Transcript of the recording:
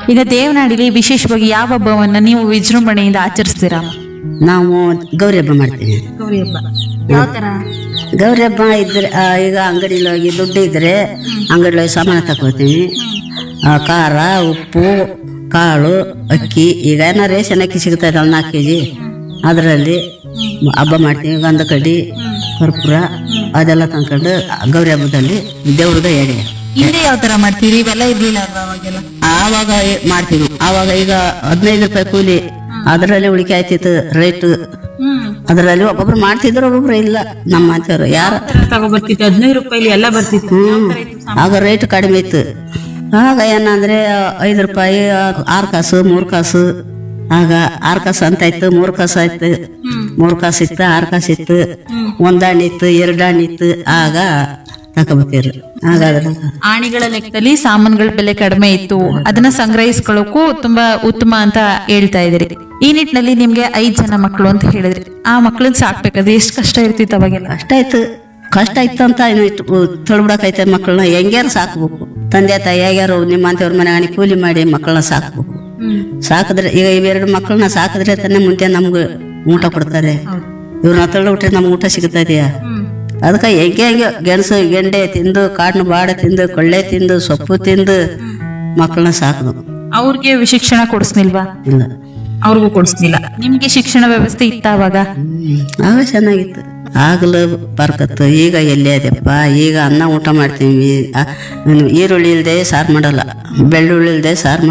ಈಗ ದೇವನಾಡಿಲಿ ವಿಶೇಷವಾಗಿ ಯಾವ ಹಬ್ಬವನ್ನ ನೀವು ವಿಜೃಂಭಣೆಯಿಂದ ಆಚರಿಸ್ತೀರಾ ನಾವು ಗೌರಿ ಹಬ್ಬ ಮಾಡ್ತೀವಿ ಗೌರಿ ಹಬ್ಬ ಯಾವ ತರ ಗೌರಿ ಹಬ್ಬ ಇದ್ರೆ ಆ, ಈಗ ಅಂಗಡಿಲಿ ಹೋಗಿ ದುಡ್ಡು ಇದ್ರೆ ಅಂಗಡಿಲಿ ಹೋಗಿ ಸಾಮಾನು ತಗೋತೀವಿ ಆ, ಖಾರ ಉಪ್ಪು ಕಾಳು ಅಕ್ಕಿ ಈಗ ಏನೋ ರೇಷನ್ ಅಕ್ಕಿ ಸಿಗ್ತಾ ಇದ್ದಾವೆ ನಾಲ್ಕು ಕೆ ಜಿ ಅದರಲ್ಲಿ ಹಬ್ಬ ಮಾಡ್ತೀವಿ ಗಂಧ ಕಡ್ಡಿ ಕರ್ಪೂರ ಅದೆಲ್ಲ ತಂದ್ಕೊಂಡು ಗೌರಿ ಹಬ್ಬದಲ್ಲಿ ದೇವ್ರದ ಎಡೆ ಹಿಂದೆ ಯಾವ ತರ ಮಾಡ್ತೀರಿ ಇವೆಲ್ಲ ಇರ್ಲಿಲ್ಲ ಅಲ್ವಾ ಅವಾಗೆಲ್ಲ ಆವಾಗ ಏ- ಮಾಡ್ತೀವಿ ಆವಾಗ ಈಗ ಹದಿನೈದು ರೂಪಾಯಿ ಕೂಲಿ ಅದರಲ್ಲಿ ಉಳಿಕೆ ಆಯ್ತಿತ್ತು ರೇಟ್ ಅದರಲ್ಲಿ ಒಬ್ಬೊಬ್ರು ಮಾಡ್ತಿದ್ರು ಒಬ್ಬೊಬ್ರು ಇಲ್ಲ ನಮ್ಮ ಅಂತವ್ರು ಯಾರು ತಗೊಬರ್ತಿತ್ತು ಹದಿನೈದು ರೂಪಾಯಿ ಎಲ್ಲ ಬರ್ತಿತ್ತು ಹ್ಮ್ ಆಗ ರೇಟ್ ಕಡಿಮೆ ಇತ್ತು ಆಗ ಏನಂದ್ರೆ ಐದು ರೂಪಾಯಿ ಆರು ಕಾಸು ಮೂರು ಕಾಸು ಆಗ ಆರು ಕಾಸು ಅಂತ ಇತ್ತು ಮೂರು ಕಾಸು ಆಯ್ತು ಮೂರು ಕಾಸು ಇತ್ತು ಆರು ಕಾಸು ಇತ್ತು ಒಂದ್ ಹಣ್ಣು ಇತ್ತು ಎರಡು ಹಣ್ಣು ಇತ್ತು ಆಗ ತಕೊಬತ್ತೀರಿ ಆಗ ಅದ್ರ ಆಣಿಗಳ ಲೆಕ್ಕದಲ್ಲಿ ಸಾಮಾನುಗಳ ಬೆಲೆ ಕಡಿಮೆ ಇತ್ತು ಅದನ್ನ ಸಂಗ್ರಹಿಸ್ಕೊಳ್ಳೋಕ್ಕೂ ತುಂಬಾ ಉತ್ತಮ ಅಂತ ಹೇಳ್ತಾ ಇದ್ದೀರಿ ಈ ನಿಟ್ಟಿನಲ್ಲಿ ನಿಮ್ಗೆ ಐದ್ ಜನ ಮಕ್ಕಳು ಅಂತ ಹೇಳಿದ್ರಿ ಆ ಮಕ್ಕಳನ್ನ ಸಾಕ್ಬೇಕಾದ್ರೆ ಎಷ್ಟು ಕಷ್ಟ ಇರ್ತಿತ್ತು ಅವಾಗೆಲ್ಲ ಕಷ್ಟ ಆಯ್ತು ಕಷ್ಟ ಇತ್ತು ಅಂತ ಇನ್ನು ಇಟ್ಟು ತೊಳ್ಬಿಡಕೈತೆ ಮಕ್ಕಳನ್ನ ಹೆಂಗ್ಯಾರು ಸಾಕ್ಬೇಕು ತಂದೆ ತಾಯಿ ಹೇಗ್ಯಾರು ನಿಮ್ಮ ಅಂತವ್ರ ಮನೆ ಹಣಿ ಕೂಲಿ ಮಾಡಿ ಮಕ್ಕಳನ್ನ ಸಾಕ್ಬೇಕು ಸಾಕಿದ್ರೆ ಈಗ ಇವೆರಡು ಮಕ್ಕಳನ್ನ ಸಾಕಿದ್ರೆ ತಾನೇ ಮುಂದೆ ನಮ್ಗೆ ಊಟ ಕೊಡ್ತಾರೆ ಇವ್ರನ್ನ ತಳ್ಳಿ ಬಿಟ್ರೆ ನಮ್ಗೆ ಊಟ ಸಿಗ್ತಾ ಇದೆಯಾ ಅದಕ್ಕೆ ಹೆಂಗೆ ಹೆಂಗೆ ಗೆಣಸು ಗೆಂಡೆ ತಿಂದು ಕಾಡಿನ ಬಾಡ ತಿಂದು ಕೊಳ್ಳೆ ತಿಂದು ಸೊಪ್ಪು ತಿಂದು ಮಕ್ಕಳನ್ನ ಸಾಕದು ಅವ್ರಿಗೆ ಶಿಕ್ಷಣ ಕೊಡಿಸ್ನಿಲ್ವಾ ಇಲ್ಲ ಅವ್ರಿಗೂ ಕೊಡಿಸ್ನಿಲ್ಲ ನಿಮ್ಗೆ ಶಿಕ್ಷಣ ವ್ಯವಸ್ಥೆ ಇತ್ತ ಅವಾಗ ಆಗ ಚೆನ್ನಾಗಿತ್ತು ಆಗಲು ಬರ್ಕತ್ತು ಈಗ ಎಲ್ಲಿ ಅದಪ್ಪ ಈಗ ಅನ್ನ ಊಟ ಮಾಡ್ತೀವಿ ಆ, ಈರುಳ್ಳಿ ಇಲ್ಲದೆ ಸಾರು ಮಾಡಲ್ಲ ಬೆಳ್ಳುಳ್ಳಿ ಇಲ್ಲದೆ ಸಾರು